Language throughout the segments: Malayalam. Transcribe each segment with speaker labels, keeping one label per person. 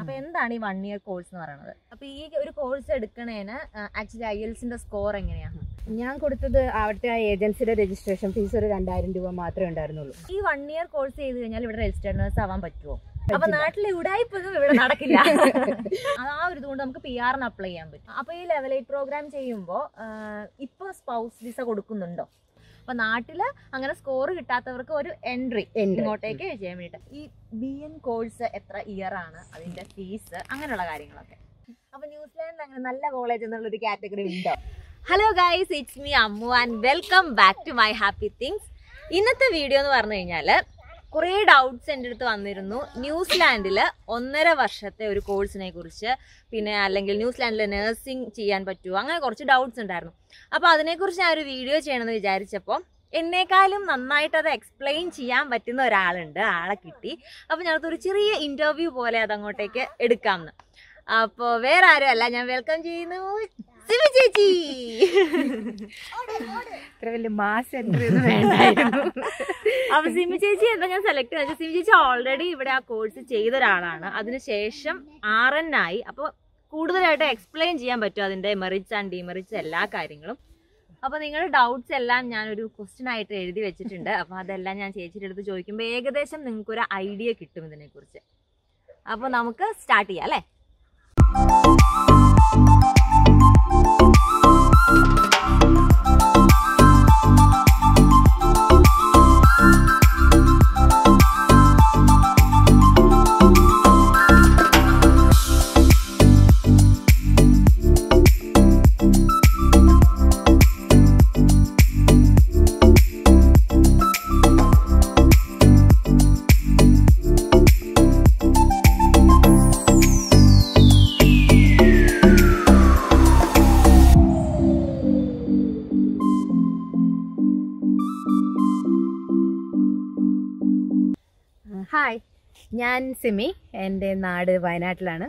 Speaker 1: അപ്പൊ എന്താണ് ഈ വൺ ഇയർ കോഴ്സ് എന്ന് പറയുന്നത് അപ്പൊ ഈ ഒരു കോഴ്സ് എടുക്കണേന് ആക്ച്വലി ഐ എൽസിന്റെ സ്കോർ എങ്ങനെയാണ്
Speaker 2: ഞാൻ കൊടുത്തത് അവിടുത്തെ ആ ഏജൻസിയുടെ രജിസ്ട്രേഷൻ ഫീസ് ഒരു രണ്ടായിരം രൂപ മാത്രമേ ഉണ്ടായിരുന്നുള്ളൂ
Speaker 1: ഈ വൺ ഇയർ കോഴ്സ് ചെയ്ത് കഴിഞ്ഞാൽ ഇവിടെ രജിസ്റ്റേഡ് നേഴ്സ് ആവാൻ പറ്റുമോ അപ്പൊ നാട്ടിലെ ഉടായ്പൊന്നും ഇവിടെ നടക്കില്ല അത് ആ ഒരു ഇതുകൊണ്ട് നമുക്ക് പി ആറിന് അപ്ലൈ ചെയ്യാൻ പറ്റും അപ്പൊ ഈ ലെവൽ എയ്റ്റ് പ്രോഗ്രാം ചെയ്യുമ്പോൾ ഇപ്പൊ സ്പൗസ് വിസ കൊടുക്കുന്നുണ്ടോ അപ്പൊ നാട്ടില് അങ്ങനെ സ്കോർ കിട്ടാത്തവർക്ക് ഒരു എൻട്രി
Speaker 2: Entry.
Speaker 1: ഇങ്ങോട്ടേക്ക് ചെയ്യാൻ വേണ്ടിട്ട് ഈ ബി എൻ കോഴ്സ് എത്ര ഇയർ ആണ് അതിന്റെ ഫീസ് അങ്ങനെയുള്ള കാര്യങ്ങളൊക്കെ അപ്പൊ ന്യൂസിലാൻഡിൽ അങ്ങനെ നല്ല കോളേജ് എന്നുള്ള ഒരു കാറ്റഗറി ഉണ്ടോ hello guys it's me Ammu and welcome back to my happy things ഇന്നത്തെ വീഡിയോ എന്ന് പറഞ്ഞു കഴിഞ്ഞാല് കുറേ ഡൗട്ട്സ് എൻ്റെ അടുത്ത് വന്നിരുന്നു ന്യൂസിലാൻഡിൽ ഒന്നര വർഷത്തെ ഒരു കോഴ്സിനെ കുറിച്ച് പിന്നെ അല്ലെങ്കിൽ ന്യൂസിലാൻഡിൽ നഴ്സിംഗ് ചെയ്യാൻ പറ്റുമോ അങ്ങനെ കുറച്ച് ഡൗട്ട്സ് ഉണ്ടായിരുന്നു അപ്പോൾ അതിനെക്കുറിച്ച് ഞാൻ ഒരു വീഡിയോ ചെയ്യണമെന്ന് വിചാരിച്ചപ്പോൾ എന്നെക്കാളും നന്നായിട്ട് അത് എക്സ്പ്ലെയിൻ ചെയ്യാൻ പറ്റുന്ന ഒരാളുണ്ട് ആളെ കിട്ടി അപ്പോൾ ഞങ്ങൾക്ക് ഒരു ചെറിയ ഇൻ്റർവ്യൂ പോലെ അതങ്ങോട്ടേക്ക് എടുക്കാമെന്ന് അപ്പോൾ വേറെ ആരും അല്ല ഞാൻ വെൽക്കം ചെയ്യുന്നു സിമി ചേച്ചി
Speaker 2: ഇത്ര വലിയ മാസ് എൻട്രി ഒന്നും വേണ്ടായിരുന്നു
Speaker 1: അപ്പൊ സിമി ചേച്ചി എന്താ ഞാൻ സെലക്ട് ചെയ്തത് സിമി ചേച്ചി ഓൾറെഡി ഇവിടെ ആ കോഴ്സ് ചെയ്ത ഒരാളാണ് അതിനുശേഷം ആർ എൻ ആയി അപ്പോൾ കൂടുതലായിട്ട് എക്സ്പ്ലെയിൻ ചെയ്യാൻ പറ്റും അതിന്റെ മെറിറ്റ്സ് ആൻഡ് ഡിമെറിറ്റ്സ് എല്ലാ കാര്യങ്ങളും അപ്പൊ നിങ്ങളുടെ ഡൗട്ട്സ് എല്ലാം ഞാനൊരു ക്വസ്റ്റ്യൻ ആയിട്ട് എഴുതി വെച്ചിട്ടുണ്ട് അപ്പൊ അതെല്ലാം ഞാൻ ചേച്ചിയുടെ അടുത്ത് ചോദിക്കുമ്പോൾ ഏകദേശം നിങ്ങൾക്ക് ഒരു ഐഡിയ കിട്ടും ഇതിനെ കുറിച്ച് അപ്പൊ നമുക്ക് സ്റ്റാർട്ട് ചെയ്യാം അല്ലേ
Speaker 2: ഹായ് ഞാൻ സിമി എൻ്റെ നാട് വയനാട്ടിലാണ്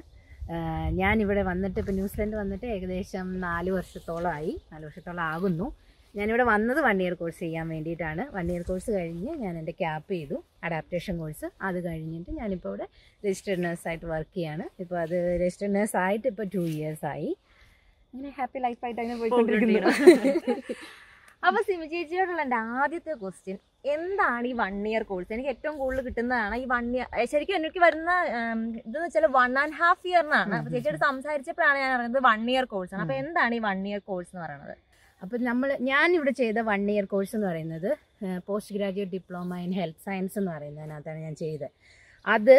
Speaker 2: ഞാൻ ഇവിടെ വന്നിട്ട് ഇപ്പോൾ ന്യൂസിലൻഡ് വന്നിട്ട് ഏകദേശം നാല് വർഷത്തോളമായി നാല് വർഷത്തോളം ആകുന്നു ഞാനിവിടെ വന്നത് വൺ ഇയർ കോഴ്സ് ചെയ്യാൻ വേണ്ടിയിട്ടാണ് വൺ ഇയർ കോഴ്സ് കഴിഞ്ഞ് ഞാൻ എൻ്റെ ക്യാപ്പ് ചെയ്തു അഡാപ്റ്റേഷൻ കോഴ്സ് അത് കഴിഞ്ഞിട്ട് ഞാനിപ്പോൾ ഇവിടെ രജിസ്റ്റേഡ് നേഴ്സായിട്ട് വർക്ക് ചെയ്യാണ് ഇപ്പോൾ അത് രജിസ്റ്റേഡ് നേഴ്സ് ആയിട്ട് ഇപ്പോൾ ടു ഇയേഴ്സ് ആയി അങ്ങനെ ഹാപ്പി ലൈഫായിട്ട് അങ്ങനെ പോയിക്കൊണ്ടിരിക്കുന്നു
Speaker 1: അപ്പൊ സിമി ചേച്ചിയോടുള്ള എൻ്റെ ആദ്യത്തെ ക്വസ്റ്റ്യൻ എന്താണ് ഈ വൺ ഇയർ കോഴ്സ് എനിക്ക് ഏറ്റവും കൂടുതൽ കിട്ടുന്നതാണ് ഈ വൺ ഇയർ ശരിക്കും എനിക്ക് വരുന്ന ഉം, ഇതെന്ന് വെച്ചാൽ വൺ ആൻഡ് ഹാഫ് ഇയർ എന്നാണ് അപ്പൊ ചേച്ചിയോട് സംസാരിച്ചപ്പോഴാണ് ഞാൻ അറിയുന്നത് വൺ ഇയർ കോഴ്സ് ആണ് അപ്പൊ എന്താണ് ഈ വൺ ഇയർ കോഴ്സ് എന്ന് പറയുന്നത്
Speaker 2: അപ്പം നമ്മൾ ഞാനിവിടെ ചെയ്ത വൺ ഇയർ കോഴ്സ് എന്ന് പറയുന്നത് post graduate diploma in health science എന്ന് പറയുന്നതിനകത്താണ് ഞാൻ ചെയ്തത് അത്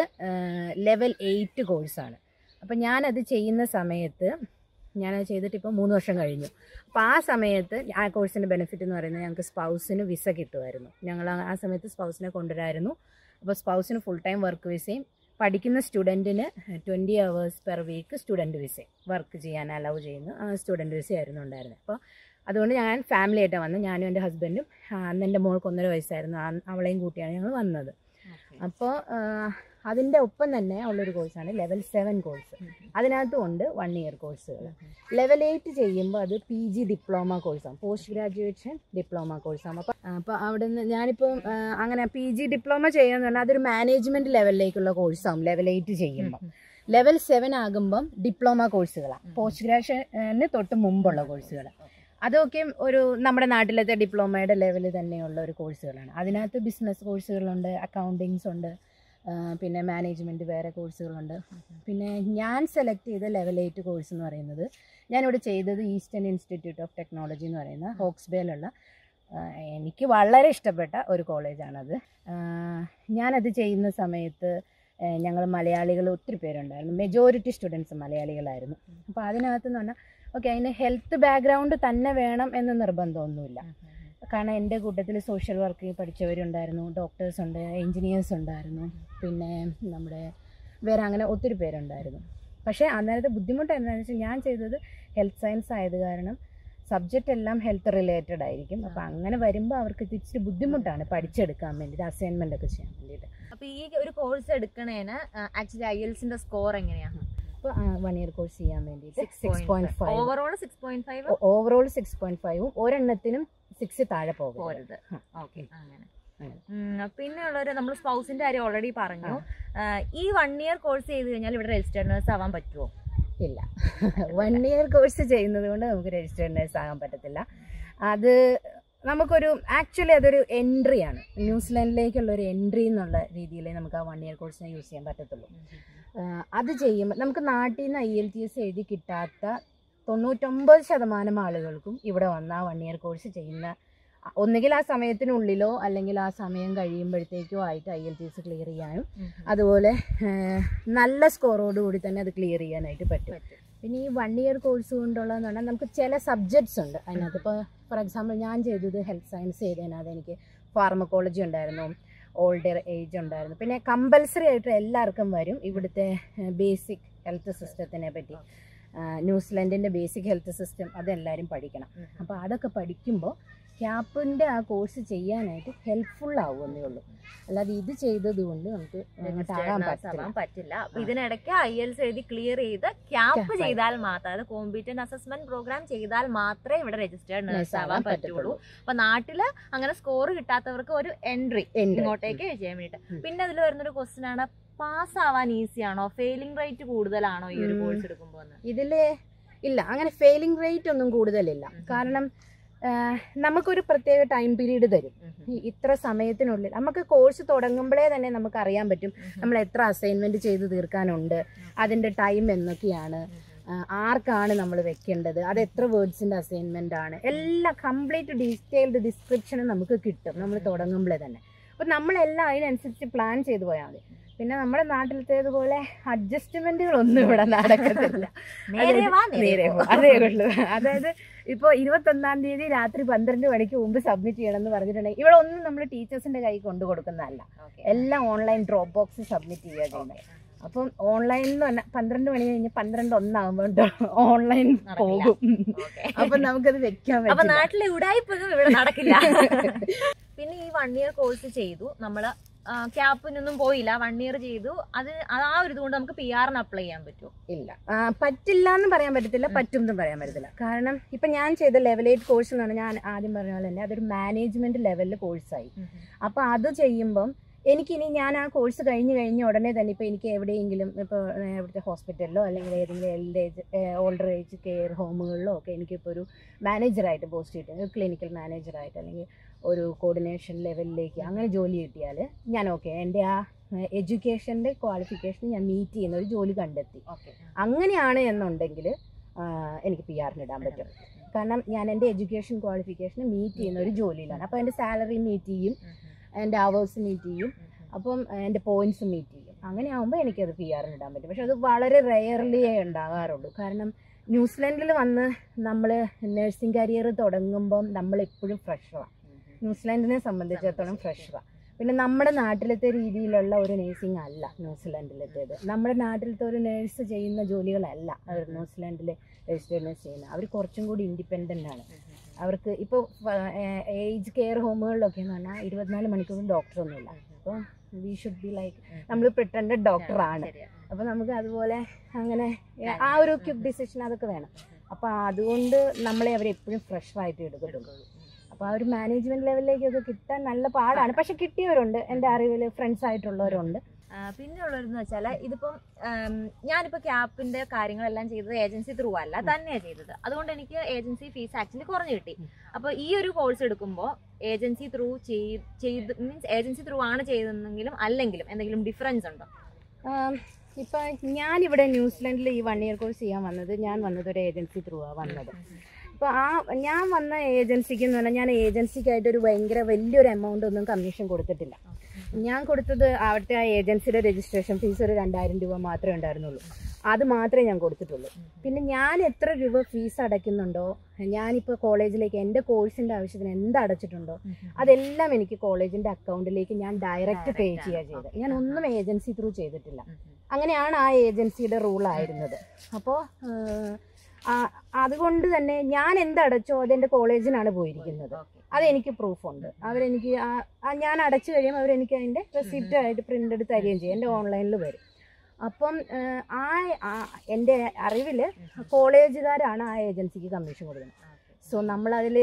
Speaker 2: ലെവൽ എയ്റ്റ് കോഴ്സാണ് അപ്പം ഞാനത് ചെയ്യുന്ന സമയത്ത് ഞാനത് ചെയ്തിട്ട് ഇപ്പോൾ മൂന്ന് വർഷം കഴിഞ്ഞു അപ്പോൾ ആ സമയത്ത് ആ കോഴ്സിൻ്റെ ബെനിഫിറ്റ് എന്ന് പറയുന്നത് ഞങ്ങൾക്ക് സ്പൗസിന് വിസ കിട്ടുമായിരുന്നു ഞങ്ങൾ ആ- ആ സമയത്ത് സ്പൗസിനെ കൊണ്ടുവരായിരുന്നു അപ്പോൾ സ്പൗസിന് ഫുൾ ടൈം വർക്ക് വിസയും പഠിക്കുന്ന സ്റ്റുഡൻറ്റിന് twenty hours per week student വിസയും വർക്ക് ചെയ്യാൻ അലൗ ചെയ്യുന്ന സ്റ്റുഡൻറ്റ് വിസയായിരുന്നു ഉണ്ടായിരുന്നത് അപ്പോൾ അതുകൊണ്ട് ഞാൻ ഫാമിലി ആയിട്ടാണ് വന്നത് ഞാനും എൻ്റെ ഹസ്ബൻഡും അന്ന് എൻ്റെ മോൾക്ക് ഒന്നര വയസ്സായിരുന്നു ആ- അവളെയും കൂട്ടിയാണ് ഞങ്ങൾ വന്നത് അപ്പോൾ അതിൻ്റെ ഒപ്പം തന്നെ ഉള്ളൊരു കോഴ്സാണ് ലെവൽ സെവൻ കോഴ്സ് അതിനകത്തും ഉണ്ട് വൺ ഇയർ കോഴ്സുകൾ ലെവൽ എയ്റ്റ് ചെയ്യുമ്പോൾ അത് പി ജി ഡിപ്ലോമ കോഴ്സാണ് പോസ്റ്റ് ഗ്രാജുവേഷൻ ഡിപ്ലോമ കോഴ്സാണ് അപ്പോൾ അപ്പോൾ അവിടെ നിന്ന് ഞാനിപ്പോൾ ആ, അങ്ങനെ പി ജി ഡിപ്ലോമ ചെയ്യാന്ന് പറഞ്ഞാൽ അതൊരു മാനേജ്മെൻറ്റ് ലെവലിലേക്കുള്ള കോഴ്സാവും ലെവൽ എയ്റ്റ് ചെയ്യുമ്പോൾ ലെവൽ സെവൻ ആകുമ്പം ഡിപ്ലോമ കോഴ്സുകളാണ് പോസ്റ്റ് ഗ്രാജുവേഷന് തൊട്ട് മുമ്പുള്ള കോഴ്സുകൾ അതൊക്കെ ഒരു നമ്മുടെ നാട്ടിലത്തെ ഡിപ്ലോമയുടെ ലെവൽ തന്നെയുള്ള ഒരു കോഴ്സുകളാണ് അതിനകത്ത് ബിസിനസ് കോഴ്സുകളുണ്ട് അക്കൗണ്ടിങ്സ് ഉണ്ട് ആ, പിന്നെ മാനേജ്മെൻറ്റ് വേറെ കോഴ്സുകളുണ്ട് പിന്നെ ഞാൻ സെലക്ട് ചെയ്ത ലെവൽ എയ്റ്റ് കോഴ്സ് എന്ന് പറയുന്നത് ഞാനിവിടെ ചെയ്തത് ഈസ്റ്റേൺ ഇൻസ്റ്റിറ്റ്യൂട്ട് ഓഫ് ടെക്നോളജി എന്ന് പറയുന്ന ഹോക്സ്ബേയിലുള്ള ആ, എനിക്ക് വളരെ ഇഷ്ടപ്പെട്ട ഒരു കോളേജാണത് ആ, ഞാനത് ചെയ്യുന്ന സമയത്ത് ഞങ്ങൾ മലയാളികൾ ഒത്തിരി പേരുണ്ടായിരുന്നു മെജോറിറ്റി സ്റ്റുഡൻസ് മലയാളികളായിരുന്നു അപ്പോൾ അതിനകത്ത് എന്ന് പറഞ്ഞാൽ ഓക്കെ അതിന് ഹെൽത്ത് ബാക്ക്ഗ്രൗണ്ട് തന്നെ വേണം എന്ന് നിർബന്ധമൊന്നുമില്ല കാരണം എൻ്റെ കൂട്ടത്തിൽ സോഷ്യൽ വർക്ക് പഠിച്ചവരുണ്ടായിരുന്നു ഡോക്ടേഴ്സ് ഉണ്ട് എൻജിനീയേഴ്സ് ഉണ്ടായിരുന്നു പിന്നെ നമ്മുടെ വേറെ അങ്ങനെ ഒത്തിരി പേരുണ്ടായിരുന്നു പക്ഷേ അന്നേരത്തെ ബുദ്ധിമുട്ട് എന്താണെന്ന് വെച്ചാൽ ഞാൻ ചെയ്തത് ഹെൽത്ത് സയൻസ് ആയത് കാരണം സബ്ജക്റ്റ് എല്ലാം ഹെൽത്ത് റിലേറ്റഡ് ആയിരിക്കും അപ്പോൾ അങ്ങനെ വരുമ്പോൾ അവർക്ക് ഇത് ഇച്ചിരി ബുദ്ധിമുട്ടാണ് പഠിച്ചെടുക്കാൻ വേണ്ടിയിട്ട് അസൈൻമെൻ്റ് ഒക്കെ ചെയ്യാൻ വേണ്ടിയിട്ട്
Speaker 1: അപ്പൊ ഈ ഒരു കോഴ്സ് എടുക്കണേന് ആക്ച്വലി ഐ എൽസിന്റെ സ്കോർ എങ്ങനെയാണ്
Speaker 2: അപ്പോൾ വൺ ഇയർ കോഴ്സ് ചെയ്യാൻ വേണ്ടിയിട്ട് six point five
Speaker 1: overall six point five
Speaker 2: overall six point ഫൈവും ഒരെണ്ണത്തിനും സിക്സ് താഴെ പോകും
Speaker 1: പോരുത്
Speaker 2: ആ.
Speaker 1: ഓക്കെ അങ്ങനെ ഉം, പിന്നെ ഉള്ളൊരു നമ്മൾ സ്പൗസിന്റെ കാര്യം ഓൾറെഡി പറഞ്ഞു ആ, ഈ വൺ ഇയർ കോഴ്സ് ചെയ്ത് കഴിഞ്ഞാൽ ഇവിടെ രജിസ്റ്റേർഡ് നേഴ്സ് ആവാൻ പറ്റുമോ
Speaker 2: ഇല്ല വൺ ഇയർ കോഴ്സ് ചെയ്യുന്നത് കൊണ്ട് നമുക്ക് രജിസ്റ്റേർഡ് നേഴ്സ് ആകാൻ പറ്റത്തില്ല അത് നമുക്കൊരു ആക്ച്വലി അതൊരു എൻട്രി ആണ് ന്യൂസിലാൻഡിലേക്കുള്ള ഒരു എൻട്രി എന്നുള്ള രീതിയിൽ നമുക്ക് ആ വൺ ഇയർ കോഴ്സിനെ യൂസ് ചെയ്യാൻ പറ്റത്തുള്ളൂ ആഹ് അത് ചെയ്യുമ്പോൾ നമുക്ക് നാട്ടിൽ നിന്ന് ഐ എൽ ടി എസ് എഴുതി കിട്ടാത്ത തൊണ്ണൂറ്റൊമ്പത് ശതമാനം ആളുകൾക്കും ഇവിടെ വന്ന് ആ വൺ ഇയർ കോഴ്സ് ചെയ്യുന്ന ഒന്നുകിൽ ആ സമയത്തിനുള്ളിലോ അല്ലെങ്കിൽ ആ സമയം കഴിയുമ്പോഴത്തേക്കോ ആയിട്ട് I L T S clear ചെയ്യാനും അതുപോലെ ആഹ് നല്ല സ്കോറോട് കൂടി തന്നെ അത് ക്ലിയർ ചെയ്യാനായിട്ട് പറ്റും പിന്നെ ഈ വൺ ഇയർ കോഴ്സ് കൊണ്ടുള്ളതെന്ന് പറഞ്ഞാൽ നമുക്ക് ചില സബ്ജക്ട്സ് ഉണ്ട് അതിനകത്ത് ഇപ്പോൾ ഫോർ എക്സാമ്പിൾ ഞാൻ ചെയ്തത് ഹെൽത്ത് സയൻസ് ചെയ്തതിനകത്ത് എനിക്ക് ഫാർമക്കോളജി ഉണ്ടായിരുന്നു ഓൾഡർ ഏജ് ഉണ്ടായിരുന്നു പിന്നെ കമ്പൽസറി ആയിട്ട് എല്ലാവർക്കും വരും ഇവിടുത്തെ ബേസിക് ഹെൽത്ത് സിസ്റ്റത്തിനെ പറ്റി ന്യൂസിലൻഡിൻ്റെ ബേസിക് ഹെൽത്ത് സിസ്റ്റം അതെല്ലാവരും പഠിക്കണം അപ്പോൾ അതൊക്കെ പഠിക്കുമ്പോൾ ക്യാപ്പിൻ്റെ ആ കോഴ്സ് ചെയ്യാനായിട്ട് ഹെൽപ്ഫുൾ ആവുമെന്നേ ഉള്ളൂ അല്ലാതെ ഇത് ചെയ്തത് കൊണ്ട് നമുക്ക് അങ്ങോട്ടാകാൻ പറ്റില്ല
Speaker 1: ആവാൻ പറ്റില്ല അപ്പൊ ഇതിനിടയ്ക്ക് ഐ എൽസ് എഴുതി ക്ലിയർ ചെയ്ത് ക്യാപ്പ്
Speaker 2: Cap.
Speaker 1: ചെയ്താൽ മാത്രം അതായത് കോമ്പീറ്റന്റ് അസസ്മെന്റ് പ്രോഗ്രാം ചെയ്താൽ മാത്രമേ ഇവിടെ രജിസ്റ്റേർഡ് നേഴ്സ്
Speaker 2: Nurse
Speaker 1: ആവാൻ
Speaker 2: ആവാൻ
Speaker 1: പറ്റുള്ളൂ
Speaker 2: പറ്റത്തുള്ളൂ.
Speaker 1: അപ്പൊ നാട്ടില് അങ്ങനെ സ്കോർ കിട്ടാത്തവർക്ക് ഒരു എൻട്രി
Speaker 2: Entry.
Speaker 1: ഇങ്ങോട്ടേക്ക് ചെയ്യാൻ വേണ്ടിട്ട്
Speaker 2: ഉം.
Speaker 1: പിന്നെ അതിൽ വരുന്നൊരു ക്വസ്റ്റ്യൻ ആണ് പാസ് ആവാൻ ഈസി ആണോ ഫെയിലിംഗ് റേറ്റ് കൂടുതലാണോ ഈ ഒരു
Speaker 2: ഉം.
Speaker 1: കോഴ്സ് എടുക്കുമ്പോൾ എന്ന്?
Speaker 2: ഇതില് ഇല്ല അങ്ങനെ ഫെയിലിംഗ് റേറ്റ് ഒന്നും കൂടുതലില്ല
Speaker 1: ഉം.
Speaker 2: കാരണം ആ, നമുക്കൊരു പ്രത്യേക ടൈം പീരീഡ് തരും
Speaker 1: ഉം.
Speaker 2: ഈ ഇത്ര സമയത്തിനുള്ളിൽ നമുക്ക് കോഴ്സ് തുടങ്ങുമ്പോഴേ തന്നെ നമുക്ക് അറിയാൻ പറ്റും നമ്മൾ എത്ര അസൈൻമെന്റ് ചെയ്ത് തീർക്കാനുണ്ട് അതിന്റെ ടൈം എന്നൊക്കെയാണ് ആ, ആർക്കാണ് നമ്മൾ വെക്കേണ്ടത് അത് എത്ര വേർഡ്സിന്റെ അസൈൻമെന്റ് ആണ് എല്ലാം കംപ്ലീറ്റ് ഡീറ്റെയിൽഡ് ഡിസ്ക്രിപ്ഷനും നമുക്ക് കിട്ടും നമ്മൾ തുടങ്ങുമ്പോഴേ തന്നെ അപ്പം നമ്മളെല്ലാം അതിനനുസരിച്ച് പ്ലാൻ ചെയ്തു പോയാൽ മതി പിന്നെ നമ്മുടെ നാട്ടിലത്തേതുപോലെ അഡ്ജസ്റ്റ്മെന്റുകളൊന്നും ഇവിടെ നടക്കത്തില്ല
Speaker 1: നേരെ വാ, നേരെ
Speaker 2: നേരെ
Speaker 1: പോ.
Speaker 2: പോ. അതേ ഉള്ളൂ അതായത് ഇപ്പൊ ഇരുപത്തൊന്നാം തീയതി രാത്രി പന്ത്രണ്ട് മണിക്ക് മുമ്പ് സബ്മിറ്റ് ചെയ്യണം എന്ന് പറഞ്ഞിട്ടുണ്ടെങ്കിൽ ഇവിടെ ഒന്നും നമ്മൾ ടീച്ചേഴ്സിന്റെ കൈ കൊണ്ടു കൊടുക്കുന്നതല്ല
Speaker 1: Okay.
Speaker 2: എല്ലാം ഓൺലൈൻ ഡ്രോപ്പ് ബോക്സ് സബ്മിറ്റ് ചെയ്യുക ചെയ്യുന്നത്
Speaker 1: Okay.
Speaker 2: അപ്പം ഓൺലൈനിൽ എന്ന് പറഞ്ഞാൽ പന്ത്രണ്ട് മണി കഴിഞ്ഞ് പന്ത്രണ്ട് ഒന്നാകുമ്പോൾ ഓൺലൈൻ
Speaker 1: നടക്കില്ല.
Speaker 2: പോകും
Speaker 1: Okay.
Speaker 2: അപ്പൊ നമുക്കത് വെക്കാൻ
Speaker 1: അപ്പൊ
Speaker 2: പറ്റില്ല
Speaker 1: നാട്ടിലെ ഉടായ്പൊന്നും ഇവിടെ നടക്കില്ല പിന്നെ ഈ വൺ ഇയർ കോഴ്സ് ചെയ്തു നമ്മള് ക്യാപ്പിനൊന്നും പോയില്ല വൺ ഇയർ ചെയ്തു അത് ആ ഒരു ഇതുകൊണ്ട് നമുക്ക് പി ആറിന് അപ്ലൈ ചെയ്യാൻ പറ്റുമോ
Speaker 2: ഇല്ല ആ, പറ്റില്ല എന്ന് പറയാൻ പറ്റത്തില്ല പറ്റും എന്നും പറയാൻ പറ്റത്തില്ല കാരണം ഇപ്പൊ ഞാൻ ചെയ്ത ലെവൽ എയ്റ്റ് കോഴ്സ് എന്ന് പറഞ്ഞാൽ ഞാൻ ആദ്യം പറഞ്ഞ പോലെ തന്നെ അതൊരു മാനേജ്മെന്റ് ലെവലിൽ കോഴ്സായി അപ്പൊ അത് ചെയ്യുമ്പം എനിക്കിനി ഞാൻ ആ കോഴ്സ് കഴിഞ്ഞ് കഴിഞ്ഞ ഉടനെ തന്നെ ഇപ്പൊ എനിക്ക് എവിടെയെങ്കിലും ഇപ്പോൾ ഇവിടുത്തെ ഹോസ്പിറ്റലിലോ അല്ലെങ്കിൽ ഏതെങ്കിലും elder age older age care ഹോമുകളിലോ ഒക്കെ എനിക്കിപ്പോൾ ഒരു മാനേജറായിട്ട് പോസ്റ്റ് കിട്ടും ഒരു ക്ലിനിക്കൽ മാനേജറായിട്ട് അല്ലെങ്കിൽ ഒരു കോർഡിനേഷൻ ലെവലിലേക്ക് അങ്ങനെ ജോലി കിട്ടിയാൽ ഞാൻ ഓക്കെ എൻ്റെ ആ എഡ്യൂക്കേഷൻ്റെ ക്വാളിഫിക്കേഷൻ ഞാൻ മീറ്റ് ചെയ്യുന്ന ഒരു ജോലി കണ്ടെത്തി
Speaker 1: ഓക്കെ
Speaker 2: അങ്ങനെയാണ് എന്നുണ്ടെങ്കിൽ എനിക്ക് പി ആറിന് ഇടാൻ പറ്റും കാരണം ഞാൻ എൻ്റെ എഡ്യൂക്കേഷൻ ക്വാളിഫിക്കേഷൻ മീറ്റ് ചെയ്യുന്ന ഒരു ജോലിയിലാണ് അപ്പോൾ എൻ്റെ സാലറി മീറ്റ് ചെയ്യും എൻ്റെ അവേഴ്സ് മീറ്റ് ചെയ്യും അപ്പം എൻ്റെ പോയിന്റ്സ് മീറ്റ് ചെയ്യും അങ്ങനെ ആകുമ്പോൾ എനിക്കത് പി ആറിന് ഇടാൻ പറ്റും പക്ഷെ അത് വളരെ റെയർലിയേ ഉണ്ടാകാറുള്ളൂ കാരണം ന്യൂസിലൻഡിൽ വന്ന് നമ്മൾ നഴ്സിംഗ് കരിയർ തുടങ്ങുമ്പം നമ്മൾ എപ്പോഴും ഫ്രഷറാണ് ന്യൂസിലാൻഡിനെ സംബന്ധിച്ചിടത്തോളം ഫ്രഷറാണ് പിന്നെ നമ്മുടെ നാട്ടിലത്തെ രീതിയിലുള്ള ഒരു നേഴ്സിംഗ് അല്ല ന്യൂസിലാൻഡിലത്തേത് നമ്മുടെ നാട്ടിലത്തെ ഒരു നേഴ്സ് ചെയ്യുന്ന ജോലികളല്ല അവർ ന്യൂസിലാൻഡിൽ രജിസ്റ്റേർഡ് നേഴ്സ് ചെയ്യുന്നത് അവർ കുറച്ചും കൂടി ഇൻഡിപെൻഡൻ്റ് ആണ് അവർക്ക് ഇപ്പോൾ ഏജ് കെയർ ഹോമുകളിലൊക്കെ എന്ന് പറഞ്ഞാൽ ഇരുപത്തിനാല് മണിക്കൂറും ഡോക്ടറൊന്നുമില്ല അപ്പോൾ വി ഷുഡ് ബി ലൈക്ക് നമ്മൾ പ്രിട്ടൻഡ് ഡോക്ടറാണ് അപ്പോൾ നമുക്ക് അതുപോലെ അങ്ങനെ ഏ, ആ ഒരു ക്വിക്ക് ഡിസിഷൻ അതൊക്കെ വേണം അപ്പോൾ അതുകൊണ്ട് നമ്മളെ അവർ എപ്പോഴും ഫ്രഷറായിട്ട് എടുക്കത്തുള്ളൂ അപ്പോൾ ആ ഒരു മാനേജ്മെന്റ് ലെവലിലേക്കൊക്കെ കിട്ടാൻ നല്ല പാടാണ് പക്ഷെ കിട്ടിയവരുണ്ട് എൻ്റെ അറിവിൽ ഫ്രണ്ട്സ് ആയിട്ടുള്ളവരുണ്ട്
Speaker 1: പിന്നെ ഉള്ളതെന്ന് വെച്ചാൽ ഇതിപ്പം ഉം, ഞാനിപ്പോ ക്യാപ്പിന്റെ കാര്യങ്ങളെല്ലാം ചെയ്തത് ഏജൻസി ത്രൂ അല്ല തന്നെയാണ് ചെയ്തത് അതുകൊണ്ട് എനിക്ക് ഏജൻസി ഫീസ് ആക്ച്വലി കുറഞ്ഞു കിട്ടി അപ്പൊ ഈ ഒരു കോഴ്സ് എടുക്കുമ്പോൾ ഏജൻസി ത്രൂ ചെയ്ത് മീൻസ് ഏജൻസി ത്രൂ ആണ് ചെയ്തതെങ്കിലും അല്ലെങ്കിലും എന്തെങ്കിലും ഡിഫറൻസ് ഉണ്ടോ
Speaker 2: ആം, ഇപ്പൊ ഞാനിവിടെ ന്യൂസിലൻഡിൽ ഈ വൺ ഇയർ കോഴ്സ് ചെയ്യാൻ വന്നത് ഞാൻ വന്നത് ഒരു ഏജൻസി ത്രൂ ആ വന്നത് അപ്പോൾ ആ ഞാൻ വന്ന ഏജൻസിക്ക് എന്ന് പറഞ്ഞാൽ ഞാൻ ഏജൻസിക്കായിട്ട് ഒരു ഭയങ്കര വലിയൊരു എമൗണ്ട് ഒന്നും കമ്മീഷൻ കൊടുത്തിട്ടില്ല ഞാൻ കൊടുത്തത് അവിടുത്തെ ആ ഏജൻസിയുടെ രജിസ്ട്രേഷൻ ഫീസ് ഒരു രണ്ടായിരം രൂപ മാത്രമേ ഉണ്ടായിരുന്നുള്ളൂ അത് മാത്രമേ ഞാൻ കൊടുത്തിട്ടുള്ളൂ പിന്നെ ഞാൻ എത്ര രൂപ ഫീസ് അടയ്ക്കുന്നുണ്ടോ ഞാനിപ്പോൾ കോളേജിലേക്ക് എൻ്റെ കോഴ്സിൻ്റെ ആവശ്യത്തിന് എന്ത് അടച്ചിട്ടുണ്ടോ അതെല്ലാം എനിക്ക് കോളേജിൻ്റെ അക്കൗണ്ടിലേക്ക് ഞാൻ ഡയറക്റ്റ് പേ
Speaker 1: Direct
Speaker 2: ചെയ്യുക
Speaker 1: ആണ്.
Speaker 2: ചെയ്തത്
Speaker 1: Okay.
Speaker 2: ഞാൻ ഒന്നും ഏജൻസി ത്രൂ ചെയ്തിട്ടില്ല അങ്ങനെയാണ് ആ ഏജൻസിയുടെ റൂൾ ആയിരുന്നത് അപ്പോൾ അതുകൊണ്ട് തന്നെ ഞാൻ എന്തടച്ചോ അതെൻ്റെ കോളേജിനാണ് പോയിരിക്കുന്നത് അതെനിക്ക് പ്രൂഫുണ്ട് അവരെനിക്ക് ആ- ആ ഞാൻ അടച്ചു കഴിയുമ്പോൾ അവരെനിക്ക് അതിൻ്റെ റെസിപ്റ്റ് ആയിട്ട് പ്രിൻ്റ് എടുത്ത് തരികയും ചെയ്യും എൻ്റെ ഓൺലൈനിൽ വരും അപ്പം ഏഹ്, ആ ആ- എൻ്റെ അറിവിൽ കോളേജുകാരാണ് ആ ഏജൻസിക്ക് കമ്മീഷൻ കൊടുക്കുന്നത് സോ നമ്മളതിൽ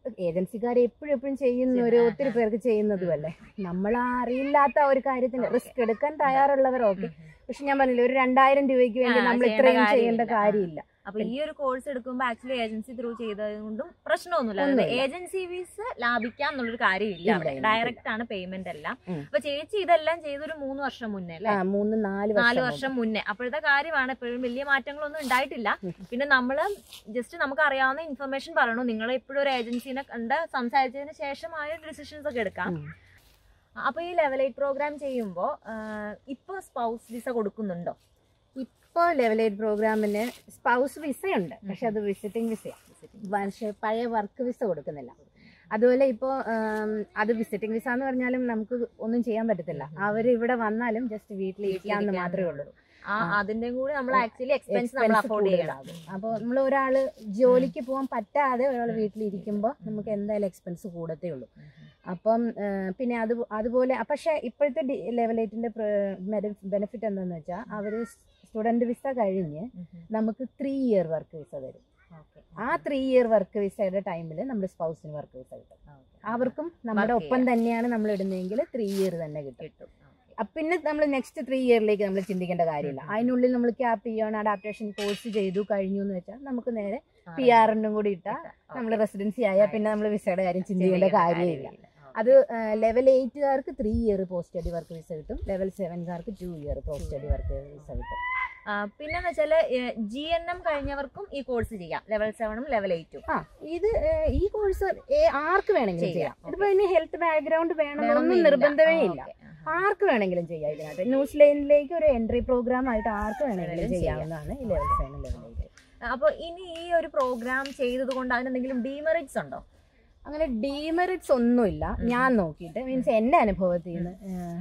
Speaker 2: ഏജൻസിക്കാർ എപ്പോഴും എപ്പോഴും ചെയ്യുന്നവര്
Speaker 1: ചെയ്യുന്ന,
Speaker 2: ഒത്തിരി
Speaker 1: ആ.
Speaker 2: പേർക്ക് ചെയ്യുന്നതുമല്ലേ നമ്മൾ അറിയില്ലാത്ത ഒരു കാര്യത്തിന്
Speaker 1: Okay.
Speaker 2: റിസ്ക് എടുക്കാൻ തയ്യാറുള്ളവർ ഓക്കെ പക്ഷെ ഞാൻ പറഞ്ഞില്ല ഒരു രണ്ടായിരം രൂപയ്ക്ക് വേണ്ടി
Speaker 1: ആ,
Speaker 2: നമ്മൾ
Speaker 1: ചെയ്യേണ്ട
Speaker 2: ഇത്രയും ചെയ്യേണ്ട
Speaker 1: കാര്യമില്ല.
Speaker 2: കാര്യമില്ല
Speaker 1: അപ്പൊ ഈ ഒരു കോഴ്സ് എടുക്കുമ്പോൾ ആക്ച്വലി ഏജൻസി ത്രൂ ചെയ്തത് കൊണ്ടും പ്രശ്നമൊന്നുമില്ല അതായത്
Speaker 2: ഒന്നുമില്ല.
Speaker 1: ഏജൻസി ഫീസ് ലാഭിക്കാം എന്നുള്ളൊരു കാര്യമില്ല
Speaker 2: ഇല്ല,
Speaker 1: അവിടെ
Speaker 2: ഇല്ല,
Speaker 1: ഡയറക്റ്റ് ആണ് പേയ്മെന്റ് എല്ലാം
Speaker 2: ഉം.
Speaker 1: അപ്പൊ ചേച്ചി ഇതെല്ലാം ചെയ്തൊരു മൂന്ന് വർഷം മുന്നേ അല്ലേ
Speaker 2: ആ മൂന്ന് നാല്
Speaker 1: നാല്
Speaker 2: വർഷം
Speaker 1: വർഷം മുന്നേ അപ്പോഴത്തെ കാര്യമാണ് എപ്പോഴും വലിയ മാറ്റങ്ങളൊന്നും ഉണ്ടായിട്ടില്ല
Speaker 2: ഉം.
Speaker 1: പിന്നെ നമ്മള് ജസ്റ്റ് നമുക്ക് അറിയാവുന്ന ഇൻഫർമേഷൻ പറയണു നിങ്ങൾ എപ്പോഴും ഒരു ഏജൻസിനെ കണ്ട് സംസാരിച്ചതിന് ശേഷമായ ഡിസിഷൻസ് ഒക്കെ എടുക്കാം
Speaker 2: ഉം.
Speaker 1: അപ്പൊ ഈ ലെവൽ എയ്റ്റ് പ്രോഗ്രാം ചെയ്യുമ്പോൾ ഇപ്പൊ സ്പൗസ് വിസ കൊടുക്കുന്നുണ്ടോ
Speaker 2: ഇപ്പോൾ ലെവൽ എയ്റ്റ് പ്രോഗ്രാമിന് സ്പൗസ് വിസയുണ്ട് പക്ഷെ അത് വിസിറ്റിംഗ് വിസയാണ് പക്ഷേ പഴയ വർക്ക് വിസ കൊടുക്കുന്നില്ല അതുപോലെ ഇപ്പോൾ അത് വിസിറ്റിംഗ് വിസ എന്ന് പറഞ്ഞാലും നമുക്ക് ഒന്നും ചെയ്യാൻ പറ്റത്തില്ല അവർ ഇവിടെ വന്നാലും ജസ്റ്റ് വീട്ടിൽ ഇരിക്കാന്ന് മാത്രമേ ഉള്ളൂ
Speaker 1: ആ
Speaker 2: ആ.
Speaker 1: അതിന്റെയും കൂടി നമ്മൾ ആക്ച്വലി എക്സ്പെൻസ് നമ്മൾ
Speaker 2: Expense
Speaker 1: അഫോർഡ് ചെയ്യണം
Speaker 2: കൂടുതലാകും അപ്പോൾ നമ്മൾ ഒരാൾ ജോലിക്ക് പോകാൻ പറ്റാതെ ഒരാൾ വീട്ടിലിരിക്കുമ്പോൾ നമുക്ക് എന്തായാലും എക്സ്പെൻസ് കൂടത്തേ ഉള്ളൂ അപ്പം ആ, പിന്നെ അത് അതുപോലെ പക്ഷേ ഇപ്പോഴത്തെ ലെവൽ എയ്റ്റിന്റെ ബെനിഫിറ്റ് എന്താണെന്ന് വെച്ചാൽ അവർ സ്റ്റുഡന്റ് വിസ കഴിഞ്ഞ് നമുക്ക് ത്രീ ഇയർ വർക്ക് വിസ തരും ആ ത്രീ ഇയർ വർക്ക് വിസയുടെ ടൈമിൽ നമ്മുടെ സ്പൗസിന് വർക്ക് വിസ കിട്ടും അവർക്കും നമ്മുടെ
Speaker 1: Work
Speaker 2: ഒപ്പം തന്നെയാണ് നമ്മൾ ഇടുന്നതെങ്കിൽ ത്രീ ഇയർ തന്നെ കിട്ടും
Speaker 1: കിട്ടും
Speaker 2: അപ്പൊ പിന്നെ നമ്മൾ നെക്സ്റ്റ് ത്രീ ഇയറിലേക്ക് നമ്മൾ ചിന്തിക്കേണ്ട കാര്യമില്ല
Speaker 1: ഉം.
Speaker 2: അതിനുള്ളിൽ നമ്മൾ ക്യാപ്പ് ചെയ്യണം അഡാപ്റ്റേഷൻ കോഴ്സ് ചെയ്തു കഴിഞ്ഞു എന്ന് വെച്ചാൽ നമുക്ക് നേരെ പി ആറിനും കൂടി ഇട്ടാൽ നമ്മൾ റെസിഡൻസി ആയാൽ പിന്നെ നമ്മൾ വിസയുടെ കാര്യം ചിന്തിക്കേണ്ട കാര്യമില്ല അത് ലെവൽ എയ്റ്റുകാർക്ക് three year post study work visa കിട്ടും ലെവൽ സെവൻകാർക്ക് two year post study work visa കിട്ടും
Speaker 1: പിന്നെന്ന് വെച്ചാല് ജി എൻ എം കഴിഞ്ഞവർക്കും ഈ കോഴ്സ് ചെയ്യാം ലെവൽ സെവനും ലെവൽ എയ്റ്റും
Speaker 2: ആ ഇത് ഏഹ്, ഈ കോഴ്സ് ആർക്ക് വേണമെങ്കിലും
Speaker 1: ചെയ്യാം.
Speaker 2: ചെയ്യാം ഇതിപ്പോ ഇനി ഹെൽത്ത് ബാക്ക്ഗ്രൗണ്ട് വേണമെന്നൊന്നും നിർബന്ധമേ ഇല്ല ആർക്ക് വേണമെങ്കിലും ചെയ്യാം ഇതിനകത്ത് ന്യൂസ് ലൈനിലേക്ക് ഒരു എൻട്രി പ്രോഗ്രാം ആയിട്ട് ആർക്ക് വേണമെങ്കിലും
Speaker 1: വേണമെങ്കിലും ചെയ്യാം.
Speaker 2: ചെയ്യാവുന്നതാണ് ഈ ലെവൽ സെവൻ ലെവൽ എയ്റ്റ്
Speaker 1: അപ്പൊ ഇനി ഈ ഒരു പ്രോഗ്രാം ചെയ്തത് കൊണ്ട് അതിനെന്തെങ്കിലും ഡീമെറിറ്റ്സ് ഉണ്ടോ
Speaker 2: അങ്ങനെ ഡീമെറിറ്റ്സ് ഒന്നുമില്ല ഞാൻ നോക്കിയിട്ട് മീൻസ് എൻ്റെ അനുഭവത്തിൽ നിന്ന്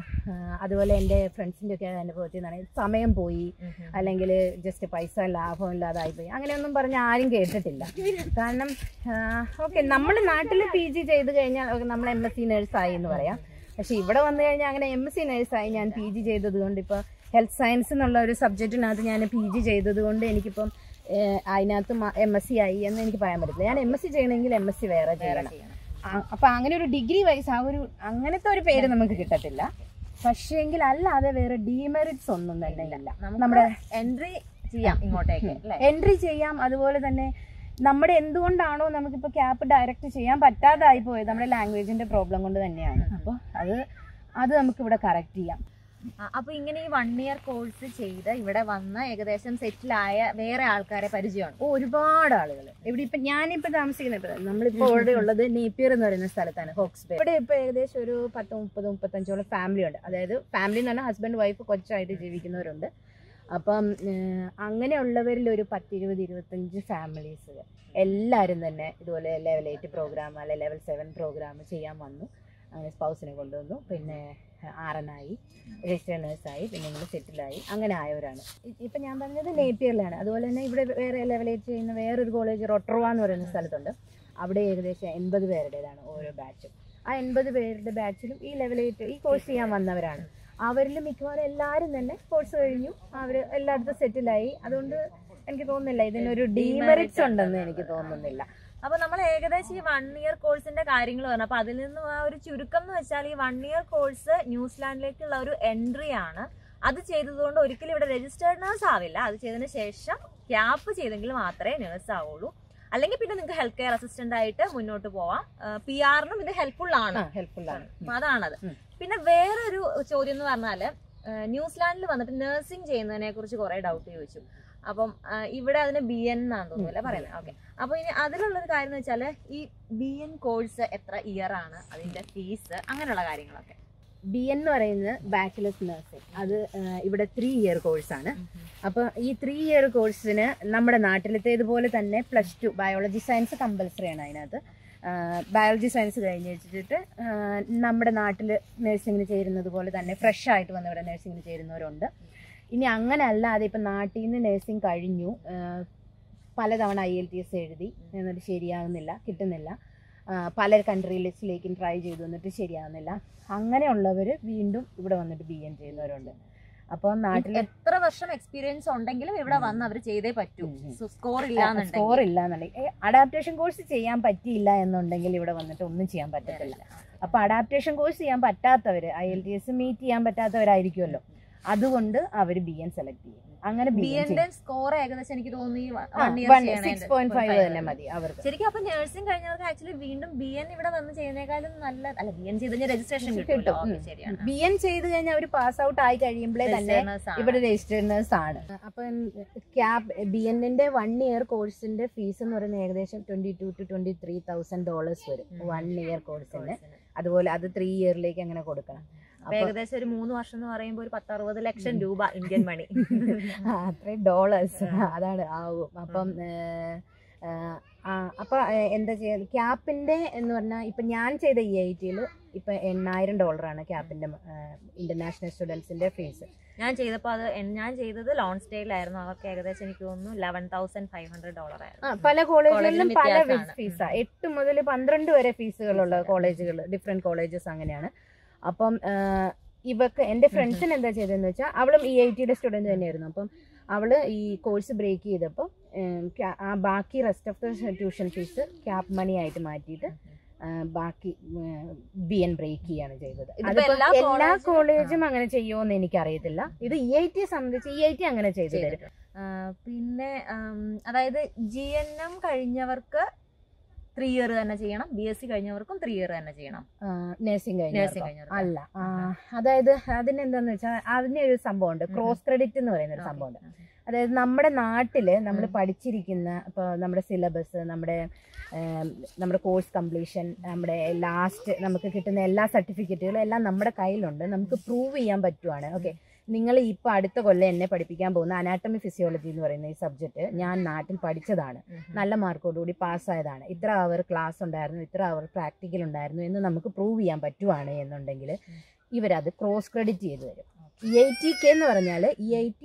Speaker 2: അതുപോലെ എൻ്റെ ഫ്രണ്ട്സിൻ്റെ ഒക്കെ അനുഭവത്തിൽ നിന്നാണ് സമയം പോയി അല്ലെങ്കിൽ ജസ്റ്റ് പൈസ ലാഭം ഇല്ലാതായി പോയി അങ്ങനെയൊന്നും പറഞ്ഞ് ആരും കേട്ടിട്ടില്ല കാരണം ഓക്കെ നമ്മുടെ നാട്ടിൽ പി ജി ചെയ്ത് കഴിഞ്ഞാൽ okay, നമ്മൾ എം എസ് സി നേഴ്സായി എന്ന് പറയാം പക്ഷെ ഇവിടെ വന്നു കഴിഞ്ഞാൽ അങ്ങനെ എം എസ് സി നേഴ്സായി ഞാൻ പി ജി ചെയ്തത് കൊണ്ട് ഇപ്പോൾ ഹെൽത്ത് സയൻസ് എന്നുള്ള ഒരു സബ്ജക്റ്റിനകത്ത് ഞാൻ പി ജി ചെയ്തത് കൊണ്ട് എനിക്കിപ്പം ഏഹ്, അതിനകത്ത് എം എസ് സി ആയി എന്ന് എനിക്ക് പറയാൻ പറ്റില്ല ഞാൻ എം എസ് സി ചെയ്യണമെങ്കിൽ എം എസ് സി വേറെ ചെയ്യണം ആ- അപ്പൊ അങ്ങനെ ഒരു ഡിഗ്രി വൈസ് ആ ഒരു അങ്ങനത്തെ ഒരു പേര് നമുക്ക് കിട്ടത്തില്ല പക്ഷേങ്കിൽ അല്ലാതെ വേറെ ഡീമെറിറ്റ്സ് ഒന്നും തന്നെ ഇല്ല നമ്മുടെ
Speaker 1: എൻട്രി ചെയ്യാം ഇങ്ങോട്ടേക്ക് അല്ലേ
Speaker 2: എൻട്രി ചെയ്യാം അതുപോലെ തന്നെ നമ്മുടെ എന്തുകൊണ്ടാണോ നമുക്കിപ്പോൾ ക്യാപ്പ് ഡയറക്റ്റ് ചെയ്യാൻ പറ്റാതായി പോയത് നമ്മുടെ ലാംഗ്വേജിന്റെ പ്രോബ്ലം കൊണ്ട് തന്നെയാണ് അപ്പോൾ അത് അത് നമുക്ക് ഇവിടെ കറക്റ്റ് ചെയ്യാം
Speaker 1: ആ, അപ്പൊ ഇങ്ങനെ ഈ വൺ ഇയർ കോഴ്സ് ചെയ്ത് ഇവിടെ വന്ന ഏകദേശം സെറ്റിലായ വേറെ ആൾക്കാരെ പരിചയമുണ്ട്
Speaker 2: ഓ, ഒരുപാട് ആളുകൾ ഇവിടെ ഇപ്പൊ ഞാനിപ്പോ താമസിക്കുന്നത് നമ്മളിപ്പോ ഇവിടെ ഉള്ളത് നേപ്പിയർ എന്ന് പറയുന്ന സ്ഥലത്താണ് ഹോക്സ് ബേ ഇവിടെ ഇപ്പൊ ഏകദേശം ഒരു പത്ത് മുപ്പത് മുപ്പത്തഞ്ചോളം ഫാമിലി ഉണ്ട് അതായത് ഫാമിലി എന്ന് പറഞ്ഞാൽ ഹസ്ബൻഡ് വൈഫ് കൊച്ചായിട്ട് ജീവിക്കുന്നവരുണ്ട് അപ്പം ഏഹ്, അങ്ങനെയുള്ളവരിൽ ഒരു പത്തിരുപത് ഇരുപത്തഞ്ച് ഫാമിലീസ് എല്ലാവരും തന്നെ ഇതുപോലെ ലെവൽ എയ്റ്റ് പ്രോഗ്രാം അല്ലെ ലെവൽ സെവൻ പ്രോഗ്രാം ചെയ്യാൻ വന്നു അങ്ങനെ സ്പൗസിനെ കൊണ്ടുവന്നു പിന്നെ ആറനായി രജിസ്റ്റേഡ് നേഴ്സായി പിന്നെ ഇങ്ങനെ സെറ്റിലായി അങ്ങനെ ആയവരാണ് ഇ- ഇപ്പം ഞാൻ പറഞ്ഞത് നേപ്പിയറിലാണ് അതുപോലെ തന്നെ ഇവിടെ വേറെ ലെവൽ എയ്റ്റ് ചെയ്യുന്ന വേറൊരു കോളേജ് റൊട്ടർവ എന്ന് പറയുന്ന സ്ഥലത്തുണ്ട് അവിടെ ഏകദേശം എൺപത് പേരുടേതാണ് ഓരോ ബാച്ചും ആ എൺപത് പേരുടെ ബാച്ചിലും ഈ ലെവൽ എയ്റ്റ് ഈ കോഴ്സ് ചെയ്യാൻ വന്നവരാണ് അവരിൽ മിക്കവാറും എല്ലാവരും തന്നെ കോഴ്സ് കഴിഞ്ഞു അവർ എല്ലായിടത്തും സെറ്റിലായി അതുകൊണ്ട് എനിക്ക് തോന്നുന്നില്ല ഇതിനൊരു ഡീമെറിറ്റ്സ് ഉണ്ടെന്ന് എനിക്ക് തോന്നുന്നില്ല
Speaker 1: അപ്പൊ നമ്മൾ ഏകദേശം ഈ വൺ ഇയർ കോഴ്സിന്റെ കാര്യങ്ങൾ പറഞ്ഞു അപ്പൊ അതിൽ നിന്നും ആ ഒരു ചുരുക്കം എന്ന് വെച്ചാൽ ഈ വൺ ഇയർ കോഴ്സ് ന്യൂസിലാൻഡിലേക്കുള്ള ഒരു എൻട്രി ആണ് അത് ചെയ്തതുകൊണ്ട് ഒരിക്കലും ഇവിടെ രജിസ്റ്റേർഡ് നേഴ്സ് ആവില്ല അത് ചെയ്തതിന് ശേഷം ക്യാപ്പ് ചെയ്തെങ്കിൽ മാത്രമേ നേഴ്സ് ആവുള്ളൂ അല്ലെങ്കിൽ പിന്നെ നിങ്ങൾക്ക് ഹെൽത്ത് കെയർ അസിസ്റ്റന്റ് ആയിട്ട് മുന്നോട്ട് പോവാം പി ആറിനും ഇത് ഹെൽപ്ഫുൾ ആണ്
Speaker 2: ആ ഹെൽപ്ഫുൾ ആണ്
Speaker 1: അപ്പൊ അതാണത്
Speaker 2: ഉം.
Speaker 1: പിന്നെ വേറൊരു ചോദ്യം എന്ന് പറഞ്ഞാല് ഏഹ് ന്യൂസിലാൻഡിൽ വന്നിട്ട് നഴ്സിംഗ് ചെയ്യുന്നതിനെ കുറിച്ച് കുറെ ഡൗട്ട് ചോദിച്ചു അപ്പം ആ, ഇവിടെ അതിന് ബി എൻ എന്നാണ് തോന്നുന്നു അല്ലേ പറയുന്നത് ഓക്കെ അപ്പൊ ഇനി അതിലുള്ളൊരു കാര്യം എന്ന് വെച്ചാല് ഈ ബി എൻ കോഴ്സ് എത്ര ഇയർ ആണ് അതിന്റെ ഫീസ് അങ്ങനെയുള്ള കാര്യങ്ങളൊക്കെ
Speaker 2: ബി എൻ എന്ന് പറയുന്നത് ബാച്ചിലേഴ്സ് നഴ്സിംഗ് അത് ആ, ഇവിടെ ത്രീ ഇയർ കോഴ്സാണ് അപ്പോൾ ഈ ത്രീ ഇയർ കോഴ്സിന് നമ്മുടെ നാട്ടിലത്തേതുപോലെ തന്നെ plus two biology science compulsory ആണ് അതിനകത്ത് ബയോളജി സയൻസ് കഴിഞ്ഞ് വെച്ചിട്ട് ആ, നമ്മുടെ നാട്ടിൽ നഴ്സിങ്ങിന് ചേരുന്നത് പോലെ തന്നെ ഫ്രഷ് ആയിട്ട് വന്ന് ഇവിടെ നഴ്സിങ്ങിന് ചേരുന്നവരുണ്ട് ഇനി അങ്ങനെ അല്ലാതെ ഇപ്പം നാട്ടിൽ നിന്ന് നഴ്സിംഗ് കഴിഞ്ഞു ആ, പലതവണ ഐ എൽ ടി എസ് എഴുതി എന്നിട്ട് ശരിയാകുന്നില്ല കിട്ടുന്നില്ല ആ, പല കൺട്രി ലിസ്റ്റിലേക്കും ട്രൈ ചെയ്തു എന്നിട്ട് ശരിയാകുന്നില്ല അങ്ങനെയുള്ളവർ വീണ്ടും ഇവിടെ വന്നിട്ട് ബി എൻ ചെയ്യുന്നവരുണ്ട് അപ്പോൾ നാട്ടിൽ
Speaker 1: എത്ര വർഷം എക്സ്പീരിയൻസ് ഉണ്ടെങ്കിലും ഇവിടെ വന്ന് അവർ ചെയ്തേ പറ്റൂ
Speaker 2: ഉം, ഉം.
Speaker 1: സ്കോർ
Speaker 2: സ്കോർ
Speaker 1: ഇല്ലാന്നുണ്ടെങ്കിൽ
Speaker 2: ഇല്ല എന്നുണ്ടെങ്കിൽ അഡാപ്റ്റേഷൻ കോഴ്സ് ചെയ്യാൻ പറ്റിയില്ല എന്നുണ്ടെങ്കിൽ ഇവിടെ വന്നിട്ട് ഒന്നും ചെയ്യാൻ പറ്റത്തില്ല അപ്പൊ അഡാപ്റ്റേഷൻ കോഴ്സ് ചെയ്യാൻ പറ്റാത്തവര് I L T S meet ചെയ്യാൻ പറ്റാത്തവരായിരിക്കുമല്ലോ അതുകൊണ്ട് അവർ ബി എൻ സെലക്ട് ചെയ്യും അങ്ങനെ ബി
Speaker 1: ബി
Speaker 2: എൻ
Speaker 1: എന്റെ സ്കോർ ഏകദേശം എനിക്ക് തോന്നുന്നു ഈ one year
Speaker 2: വൺ
Speaker 1: ചെയ്യണേന്റെ
Speaker 2: സിക്സ് പോയിന്റ് ഫൈവ്
Speaker 1: 0.5
Speaker 2: തന്നെ മതി അവർക്ക്
Speaker 1: ശരിക്കും അപ്പൊ നഴ്സിംഗ് കഴിഞ്ഞവർക്ക് ആക്ച്വലി വീണ്ടും ബി എൻ ഇവിടെ വന്ന് ചെയ്യുന്നേക്കാളും നല്ല അല്ല ബി എൻ ചെയ്ത് രജിസ്ട്രേഷൻ
Speaker 2: കിട്ടും.
Speaker 1: കിട്ടുമല്ലോ
Speaker 2: ഉം.
Speaker 1: ഓക്കേ, ശരിയാണ്
Speaker 2: ബി എൻ ചെയ്ത് കഴിഞ്ഞാൽ അവർ പാസ് ഔട്ട് ആയി കഴിയുമ്പോഴേ തന്നെ
Speaker 1: Listeners ആണ്.
Speaker 2: ഇവിടെ രജിസ്റ്റേഴ്സ് ആണ് അപ്പം ക്യാബ് ബി എന്നിന്റെ വൺ ഇയർ കോഴ്സിന്റെ ഫീസ് എന്ന് പറയുന്നത് ഏകദേശം twenty two two twenty three thousand dollars വരും
Speaker 1: ഉം.
Speaker 2: വൺ ഇയർ കോഴ്സിന്
Speaker 1: കോഴ്സിന്.
Speaker 2: അതുപോലെ അത് ത്രീ ഇയറിലേക്ക് അങ്ങനെ കൊടുക്കണം
Speaker 1: അപ്പൊ ഏകദേശം ഒരു മൂന്ന് വർഷം എന്ന് പറയുമ്പോൾ ഒരു പത്തറുപത് ലക്ഷം രൂപ ഇന്ത്യൻ മണി
Speaker 2: ആ, അത്രയും ഡോളേഴ്സ് അതാണ് ആവും അപ്പം ഏഹ്, ഏഹ്, ആ, അപ്പൊ ഏഹ്, എന്താ ചെയ്യുക ക്യാപ്പിന്റെ എന്ന് പറഞ്ഞാൽ ഇപ്പൊ ഞാൻ ചെയ്ത ഇ ഐ ടിയിൽ ഇപ്പൊ എണ്ണായിരം ഡോളറാണ് ക്യാപ്പിന്റെ ഇന്റർനാഷണൽ സ്റ്റുഡൻസിന്റെ ഫീസ്
Speaker 1: ഞാൻ ചെയ്തപ്പോ അത് എൻ- ഞാൻ ചെയ്തത് ലോൺ സ്റ്റേയിലായിരുന്നു അവർക്ക് ഏകദേശം എനിക്ക് തോന്നുന്നു eleven thousand five hundred dollar ആയിരുന്നു
Speaker 2: ആ പല കോളേജുകളിലും
Speaker 1: കോളേജിലും
Speaker 2: പല
Speaker 1: വ്യത്യാസമാണ്.
Speaker 2: ഫീസാ എട്ട് മുതൽ പന്ത്രണ്ട് വരെ ഫീസുകളുള്ള കോളേജുകൾ ഡിഫറെന്റ് കോളേജസ് അങ്ങനെയാണ് അപ്പം ഏഹ്, ഇവക്ക് എന്റെ ഫ്രണ്ട്സിന് എന്താ ചെയ്തതെന്ന് വെച്ചാൽ അവളും ഇ ഐ ടിയുടെ സ്റ്റുഡന്റ് തന്നെയായിരുന്നു അപ്പം അവള് ഈ കോഴ്സ് ബ്രേക്ക് ചെയ്തപ്പോൾ ആ ബാക്കി rest of the tuition fees cap money ആയിട്ട് മാറ്റിയിട്ട് ആ, ബാക്കി ബി എൻ ബ്രേക്ക് ചെയ്യാണ് ചെയ്തത്
Speaker 1: ഇതിപ്പോ
Speaker 2: അതിപ്പോ
Speaker 1: എല്ലാ
Speaker 2: എല്ലാ
Speaker 1: കോളേജും-
Speaker 2: കോളേജും അങ്ങനെ ചെയ്യുമോന്ന് എനിക്കറിയത്തില്ല ഇത് ഇ ഐ ടിയെ സംബന്ധിച്ച് ഇ ഐ ടി അങ്ങനെ ചെയ്തു തരും
Speaker 1: ചെയ്തിട്ടുണ്ട്. ആ, പിന്നെ ആം, അതായത് ജി എൻ എം കഴിഞ്ഞവർക്ക് ത്രീ ഇയർ തന്നെ ചെയ്യണം ബി എസ് സി കഴിഞ്ഞവർക്കും ത്രീ ഇയർ തന്നെ ചെയ്യണം
Speaker 2: നഴ്സിംഗ് കഴിഞ്ഞ
Speaker 1: നഴ്സിംഗ് കഴിഞ്ഞവർക്ക്
Speaker 2: അല്ല ആ, അതായത് അതിനെന്താന്ന് വെച്ചാൽ അതിനൊരു സംഭവമുണ്ട് ക്രോസ് ക്രെഡിറ്റ് എന്ന് പറയുന്ന ഒരു സംഭവമുണ്ട് അതായത് നമ്മുടെ നാട്ടില് നമ്മൾ
Speaker 1: ഉം.
Speaker 2: പഠിച്ചിരിക്കുന്ന ഇപ്പോൾ നമ്മുടെ സിലബസ് നമ്മുടെ ഏം, നമ്മുടെ കോഴ്സ് കംപ്ലീഷൻ നമ്മുടെ ലാസ്റ്റ് നമുക്ക് കിട്ടുന്ന എല്ലാ സർട്ടിഫിക്കറ്റുകളും എല്ലാം നമ്മുടെ കയ്യിലുണ്ട് നമുക്ക് പ്രൂവ് ചെയ്യാൻ പറ്റുവാണ് ഓക്കെ നിങ്ങൾ ഇപ്പോൾ അടുത്ത കൊല്ലം എന്നെ പഠിപ്പിക്കാൻ പോകുന്ന അനാട്ടമി ഫിസിയോളജി എന്ന് പറയുന്ന ഈ സബ്ജക്റ്റ് ഞാൻ നാട്ടിൽ പഠിച്ചതാണ് നല്ല മാർക്കോടുകൂടി പാസ്സായതാണ് ഇത്ര അവർ ക്ലാസ് ഉണ്ടായിരുന്നു ഇത്ര അവർ പ്രാക്ടിക്കൽ ഉണ്ടായിരുന്നു എന്ന് നമുക്ക് പ്രൂവ് ചെയ്യാൻ പറ്റുവാണ് എന്നുണ്ടെങ്കിൽ ഇവരത് ക്രോസ് ക്രെഡിറ്റ് ചെയ്ത് തരും ഇ ഐ ടി കെ എന്ന് പറഞ്ഞാൽ E I T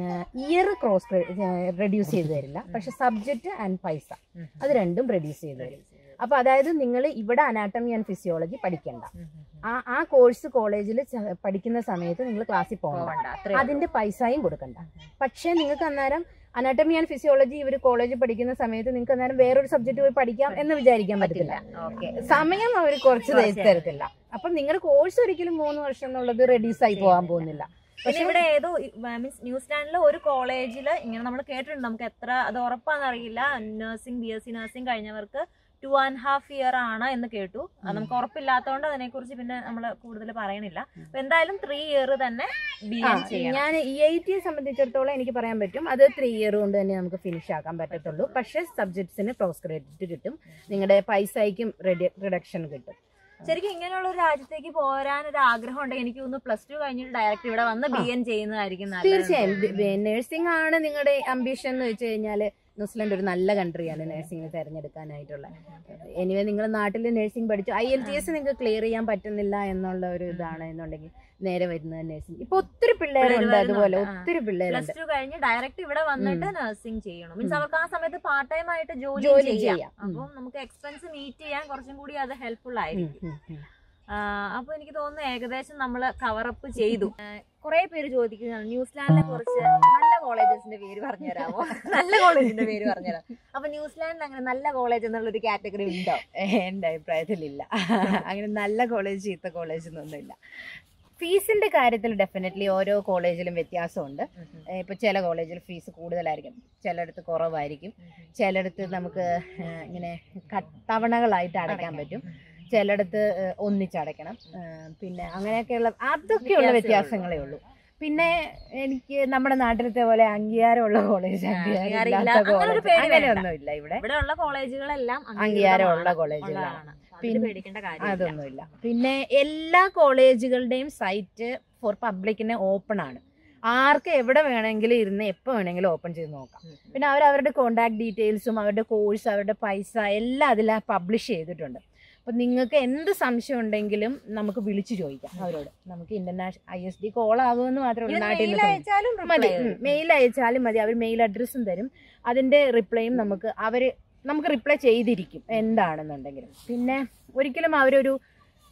Speaker 2: year course reduce ചെയ്ത് തരില്ല പക്ഷെ സബ്ജക്റ്റ് ആൻഡ് പൈസ അത് രണ്ടും റെഡ്യൂസ് ചെയ്ത് തരും അപ്പോൾ അതായത് നിങ്ങൾ ഇവിടെ അനാട്ടമി ആൻഡ് ഫിസിയോളജി പഠിക്കണ്ട ആ ആ കോഴ്സ് കോളേജിൽ പഠിക്കുന്ന സമയത്ത് നിങ്ങൾ ക്ലാസ്സിൽ പോകണ്ട
Speaker 1: പോവണ്ട അത്രേ
Speaker 2: അതിന്റെ പൈസയും കൊടുക്കണ്ട പക്ഷേ നിങ്ങൾക്ക് അന്നേരം അനാട്ടമി ആൻഡ് ഫിസിയോളജി ഇവർ കോളേജിൽ പഠിക്കുന്ന സമയത്ത് നിങ്ങൾക്ക് അന്നേരം വേറൊരു സബ്ജക്ട് പോയി പഠിക്കാം എന്ന് വിചാരിക്കാൻ പറ്റില്ല
Speaker 1: ഓക്കെ
Speaker 2: സമയം അവർ കുറച്ച്
Speaker 1: കുറച്ച്
Speaker 2: തരത്തില്ല അപ്പം നിങ്ങളുടെ കോഴ്സ് ഒരിക്കലും മൂന്ന് വർഷം എന്നുള്ളത് റെഡ്യൂസ് ആയി പോകാൻ പോകുന്നില്ല
Speaker 1: പിന്നെ ഇവിടെ ഏതോ മീൻസ് ന്യൂസിലാൻഡിലെ ഒരു കോളേജിൽ ഇങ്ങനെ നമ്മൾ കേട്ടിട്ടുണ്ട് നമുക്ക് എത്ര അത് ഉറപ്പാന്ന് അറിയില്ല nursing B S C nursing കഴിഞ്ഞവർക്ക് ടു ആൻഡ് ഹാഫ് ഇയർ ആണ് എന്ന് കേട്ടു അത് നമുക്ക് ഉറപ്പില്ലാത്തതുകൊണ്ട് അതിനെക്കുറിച്ച് പിന്നെ നമ്മൾ കൂടുതൽ പറയണില്ല അപ്പൊ എന്തായാലും ത്രീ ഇയർ തന്നെ ബി
Speaker 2: ആ,
Speaker 1: എൻ ചെയ്യണം
Speaker 2: ഞാൻ ഇ ഐ ടിയെ സംബന്ധിച്ചിടത്തോളം എനിക്ക് പറയാൻ പറ്റും അത് ത്രീ ഇയർ കൊണ്ട് തന്നെ നമുക്ക് ഫിനിഷ് ആക്കാൻ പറ്റത്തുള്ളൂ പക്ഷേ സബ്ജക്ട്സിന് ക്രോസ് ക്രെഡിറ്റ് കിട്ടും നിങ്ങളുടെ പൈസയ്ക്കും റിഡക്ഷൻ കിട്ടും
Speaker 1: ശരിക്കും ഇങ്ങനെയുള്ള ഒരു രാജ്യത്തേക്ക് പോരാൻ ഒരു ആഗ്രഹം ഉണ്ടെങ്കിൽ എനിക്ക് തോന്നുന്നു പ്ലസ് ടു കഴിഞ്ഞിട്ട് ഡയറക്റ്റ് ഇവിടെ വന്ന് ബി എൻ ചെയ്യുന്നതായിരിക്കും നല്ലത്
Speaker 2: തീർച്ചയായും നഴ്സിംഗ് ആണ് നിങ്ങളുടെ അംബിഷൻ എന്ന് വെച്ച് കഴിഞ്ഞാൽ ന്യൂസിലൻഡ് ഒരു നല്ല കൺട്രിയാണ് നഴ്സിംഗ് തിരഞ്ഞെടുക്കാനായിട്ടുള്ള എനിവേ നിങ്ങളുടെ നാട്ടിൽ നഴ്സിംഗ് പഠിച്ചു ഐ എൽ ടി എസ് നിങ്ങൾക്ക് ക്ലിയർ ചെയ്യാൻ പറ്റുന്നില്ല എന്നുള്ള ഒരു ഇതാണ് എന്നുണ്ടെങ്കിൽ നേരെ വരുന്നത് നഴ്സിംഗ് ഇപ്പൊ ഒത്തിരി പിള്ളേരുണ്ട്
Speaker 1: പിള്ളേര്
Speaker 2: അതുപോലെ
Speaker 1: വരുന്നുണ്ട്. ആ.
Speaker 2: ഒത്തിരി പിള്ളേരുണ്ട്
Speaker 1: പ്ലസ് ടു കഴിഞ്ഞ് ഡയറക്റ്റ് ഇവിടെ വന്നിട്ട് നഴ്സിംഗ് ചെയ്യണം മീൻസ് അവർക്ക് ആ സമയത്ത് പാർട്ട് ടൈം ആയിട്ട് ജോലി
Speaker 2: ജോലി
Speaker 1: ചെയ്യാം
Speaker 2: ചെയ്യാം. ഉം.
Speaker 1: അപ്പം നമുക്ക് എക്സ്പെൻസ് മീറ്റ് ചെയ്യാൻ കുറച്ചും കൂടി അത് ഹെൽപ്ഫുൾ
Speaker 2: ഉം,
Speaker 1: ആയിരിക്കും
Speaker 2: ഉം, ഉം.
Speaker 1: അപ്പൊ എനിക്ക് തോന്നുന്നു ഏകദേശം നമ്മൾ കവറപ്പ് ചെയ്തു കുറെ പേര് ചോദിക്കുന്നതാണ് ന്യൂസിലാൻഡിനെ കുറിച്ച് നല്ല കോളേജസിന്റെ പേര് പറഞ്ഞുതരാമോ നല്ല കോളേജിന്റെ പേര് പറഞ്ഞുതരാം അപ്പൊ ന്യൂസിലാൻഡിൽ അങ്ങനെ നല്ല കോളേജ് എന്നുള്ള ഒരു കാറ്റഗറി ഉണ്ടോ
Speaker 2: എന്റെ അഭിപ്രായത്തിലില്ല അങ്ങനെ നല്ല കോളേജ് ചീത്ത കോളേജ് എന്നൊന്നുമില്ല ഫീസിന്റെ കാര്യത്തിൽ ഡെഫിനറ്റ്ലി ഓരോ കോളേജിലും വ്യത്യാസമുണ്ട് ഏഹ് ഇപ്പൊ ചില കോളേജിൽ ഫീസ് കൂടുതലായിരിക്കും ചിലയിടത്ത് കുറവായിരിക്കും ചിലയിടത്ത് നമുക്ക് ഏഹ് ഇങ്ങനെ ക- തവണകളായിട്ട് അടയ്ക്കാൻ പറ്റും ചിലയിടത്ത് ഏഹ് ഒന്നിച്ചടയ്ക്കണം ഏഹ് പിന്നെ അങ്ങനെയൊക്കെയുള്ള അതൊക്കെയുള്ള വ്യത്യാസങ്ങളേ ഉള്ളൂ പിന്നെ എനിക്ക് നമ്മുടെ നാട്ടിലത്തെ പോലെ അംഗീകാരമുള്ള കോളേജ്
Speaker 1: അംഗീകാരം ഇല്ല.
Speaker 2: അംഗീകാരമില്ലാത്ത
Speaker 1: അങ്ങനെ ഒരു
Speaker 2: കോളേജ്
Speaker 1: പേടി
Speaker 2: അങ്ങനെയൊന്നുമില്ല ഇവിടെ
Speaker 1: ഇവിടെ ഉള്ള കോളേജുകളെല്ലാം
Speaker 2: അംഗീകാരമുള്ള കോളേജുകളാണ്
Speaker 1: ഉള്ളതാണ്. അതില്
Speaker 2: പിന്നെ-
Speaker 1: പേടിക്കേണ്ട കാര്യമില്ല
Speaker 2: അതൊന്നുമില്ല പിന്നെ എല്ലാ കോളേജുകളുടെയും സൈറ്റ് ഫോർ പബ്ലിക്കിന് ഓപ്പൺ ആണ് ആർക്ക് എവിടെ വേണമെങ്കിലും ഇരുന്ന് എപ്പോൾ വേണമെങ്കിലും ഓപ്പൺ ചെയ്ത് നോക്കാം പിന്നെ അവർ അവരുടെ കോണ്ടാക്ട് ഡീറ്റെയിൽസും അവരുടെ കോഴ്സ് അവരുടെ പൈസ എല്ലാം അതിൽ പബ്ലിഷ് ചെയ്തിട്ടുണ്ട് അപ്പം നിങ്ങൾക്ക് എന്ത് സംശയം ഉണ്ടെങ്കിലും നമുക്ക് വിളിച്ചു ചോദിക്കാം അവരോട് നമുക്ക് international I S D call ആകുമെന്ന് മാത്രമേ ഉള്ളൂ നാട്ടിൽ
Speaker 1: മെയിൽ
Speaker 2: നിന്ന്
Speaker 1: അയച്ചാലും
Speaker 2: മതി
Speaker 1: reply ചെയ്യും.
Speaker 2: മെയിൽ അയച്ചാലും മതി അവർ മെയിൽ അഡ്രസ്സും തരും അതിന്റെ റിപ്ലൈയും നമുക്ക് അവർ നമുക്ക് റിപ്ലൈ ചെയ്തിരിക്കും എന്താണെന്നുണ്ടെങ്കിലും പിന്നെ ഒരിക്കലും അവരൊരു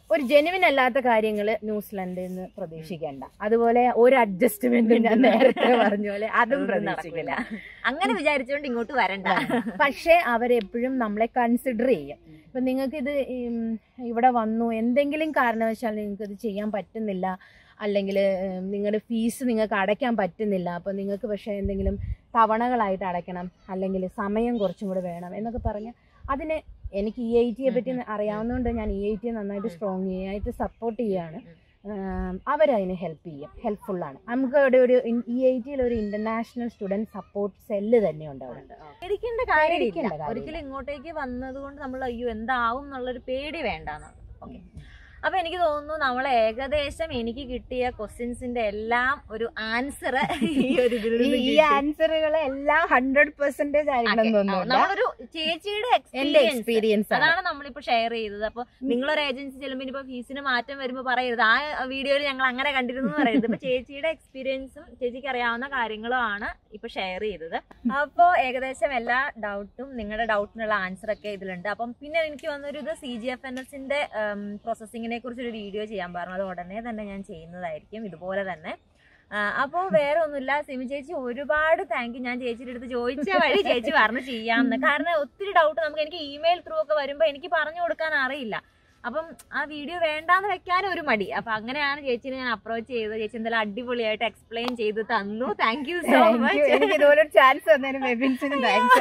Speaker 2: ഒരു ജെനുവിൻ അല്ലാത്ത കാര്യങ്ങൾ ന്യൂസിലൻഡിൽ നിന്ന് പ്രതീക്ഷിക്കേണ്ട അതുപോലെ ഒരു അഡ്ജസ്റ്റ്മെന്റും ഞാൻ നേരത്തെ പറഞ്ഞ പോലെ അതും
Speaker 1: അതൊന്നും
Speaker 2: പ്രതീക്ഷിക്കില്ല
Speaker 1: അങ്ങനെ വിചാരിച്ചുകൊണ്ട് ഇങ്ങോട്ട് വരണ്ട
Speaker 2: പക്ഷേ അവരെപ്പോഴും നമ്മളെ കൺസിഡർ ചെയ്യും ഇപ്പൊ നിങ്ങൾക്ക് ഇത് ഇവിടെ വന്നു എന്തെങ്കിലും കാരണവശാൽ നിങ്ങൾക്ക് ഇത് ചെയ്യാൻ പറ്റുന്നില്ല അല്ലെങ്കിൽ നിങ്ങളുടെ ഫീസ് നിങ്ങൾക്ക് അടയ്ക്കാൻ പറ്റുന്നില്ല അപ്പോൾ നിങ്ങൾക്ക് പക്ഷേ എന്തെങ്കിലും തവണകളായിട്ട് അടയ്ക്കണം അല്ലെങ്കിൽ സമയം കുറച്ചും കൂടെ വേണം എന്നൊക്കെ പറഞ്ഞ് അതിന് എനിക്ക് ഇ ഐ ടിയെ പറ്റി അറിയാവുന്നതുകൊണ്ട് ഞാൻ ഇ ഐ ടിയെ നന്നായിട്ട് സ്ട്രോങ് ആയിട്ട് സപ്പോർട്ട് ചെയ്യാണ് അവരതിന് ഹെൽപ്പ് ചെയ്യും ഹെൽപ്ഫുള്ളാണ് നമുക്ക് അവിടെ ഒരു ഇ ഐ ടിയിൽ ഒരു ഇന്റർനാഷണൽ സ്റ്റുഡൻറ് സപ്പോർട്ട് സെല്ല് തന്നെ ഉണ്ട് അവിടെ
Speaker 1: പേടിക്കേണ്ട
Speaker 2: പേടിക്കേണ്ട
Speaker 1: കാര്യമില്ല
Speaker 2: കാര്യമില്ല.
Speaker 1: ഒരിക്കലും ഇങ്ങോട്ടേക്ക് വന്നത് കൊണ്ട് നമ്മൾ അയ്യോ എന്താവും എന്നുള്ളൊരു പേടി വേണ്ടെന്നാണ് ഓക്കെ അപ്പൊ എനിക്ക് തോന്നുന്നു നമ്മൾ ഏകദേശം എനിക്ക് കിട്ടിയ ക്വസ്റ്റ്യൻസിന്റെ എല്ലാം ഒരു ആൻസർ ഈ ഒരു ഇതിൽ
Speaker 2: ഈ-
Speaker 1: നിന്ന്
Speaker 2: ഈ
Speaker 1: കിട്ടി.
Speaker 2: ആൻസറുകൾ എല്ലാം ഹൺഡ്രഡ് പെർസെന്റേജ് ആയിരിക്കണം
Speaker 1: ആ,
Speaker 2: എന്നൊന്നുമില്ല
Speaker 1: നമ്മളൊരു ചേച്ചിയുടെ
Speaker 2: എന്റെ
Speaker 1: എക്സ്പീരിയൻസ്
Speaker 2: എക്സ്പീരിയൻസ് ആണ്
Speaker 1: അതാണ് നമ്മളിപ്പോ ഷെയർ ചെയ്തത് അപ്പൊ നിങ്ങളൊരു ഏജൻസി ചെല്ലുമ്പോൾ ഇനിയിപ്പോ ഫീസിന് മാറ്റം വരുമ്പോൾ പറയരുത് ആ വീഡിയോയിൽ ഞങ്ങൾ അങ്ങനെ കണ്ടിരുന്നു എന്ന് പറയരുത് ഇപ്പൊ ചേച്ചിയുടെ എക്സ്പീരിയൻസും ചേച്ചിക്ക് അറിയാവുന്ന കാര്യങ്ങളും ആണ് ഇപ്പൊ ഷെയർ ചെയ്തത് അപ്പോ ഏകദേശം എല്ലാ ഡൗട്ടും നിങ്ങളുടെ ഡൗട്ടിനുള്ള ആൻസർ ഒക്കെ ഇതിലുണ്ട് അപ്പം പിന്നെ എനിക്ക് വന്നൊരു ഇത് സി ജി എഫ് എൻ എസിന്റെ പ്രോസസ്സിങ്ങിനെ കുറിച്ച് ഒരു വീഡിയോ ചെയ്യാൻ പറഞ്ഞു അത് ഉടനെ തന്നെ ഞാൻ ചെയ്യുന്നതായിരിക്കും ഇതുപോലെ തന്നെ അപ്പോൾ വേറെ ഒന്നുമില്ല സിമി ചേച്ചി ഒരുപാട് താങ്ക് യു ഞാൻ ചേച്ചിയുടെ അടുത്ത് ചോദിച്ച വഴി ചേച്ചി പറഞ്ഞു ചെയ്യാമെന്ന് കാരണം ഒത്തിരി ഡൗട്ട് നമുക്ക് എനിക്ക് ഇമെയിൽ ത്രൂ ഒക്കെ വരുമ്പോൾ എനിക്ക് പറഞ്ഞു കൊടുക്കാൻ അറിയില്ല അപ്പം ആ വീഡിയോ വേണ്ടാന്ന് വെക്കാനും ഒരു മടി അപ്പൊ അങ്ങനെയാണ് ചേച്ചിനെ ഞാൻ അപ്രോച്ച് ചെയ്തത് ചേച്ചി എന്തായാലും അടിപൊളിയായിട്ട് എക്സ്പ്ലെയിൻ ചെയ്ത് തന്നു thank you so
Speaker 2: Thank you.
Speaker 1: Much
Speaker 2: എനിക്ക് ഇതുപോലെ ഒരു ചാൻസ് തന്നതിന് മെബിൻസിന് താങ്ക്സ്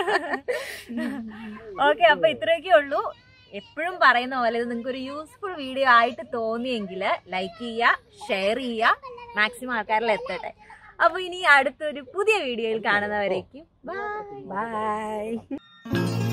Speaker 1: ഓക്കെ അപ്പൊ ഇത്രയൊക്കെ ഉള്ളൂ എപ്പോഴും പറയുന്ന പോലെ ഇത് നിങ്ങൾക്ക് ഒരു യൂസ്ഫുൾ വീഡിയോ ആയിട്ട് തോന്നിയെങ്കിൽ ലൈക്ക് ചെയ്യുക ഷെയർ ചെയ്യുക മാക്സിമം ആൾക്കാരിൽ എത്തട്ടെ അപ്പൊ ഇനി അടുത്തൊരു പുതിയ വീഡിയോയിൽ കാണുന്നവരേക്കും ബൈ
Speaker 2: ബൈ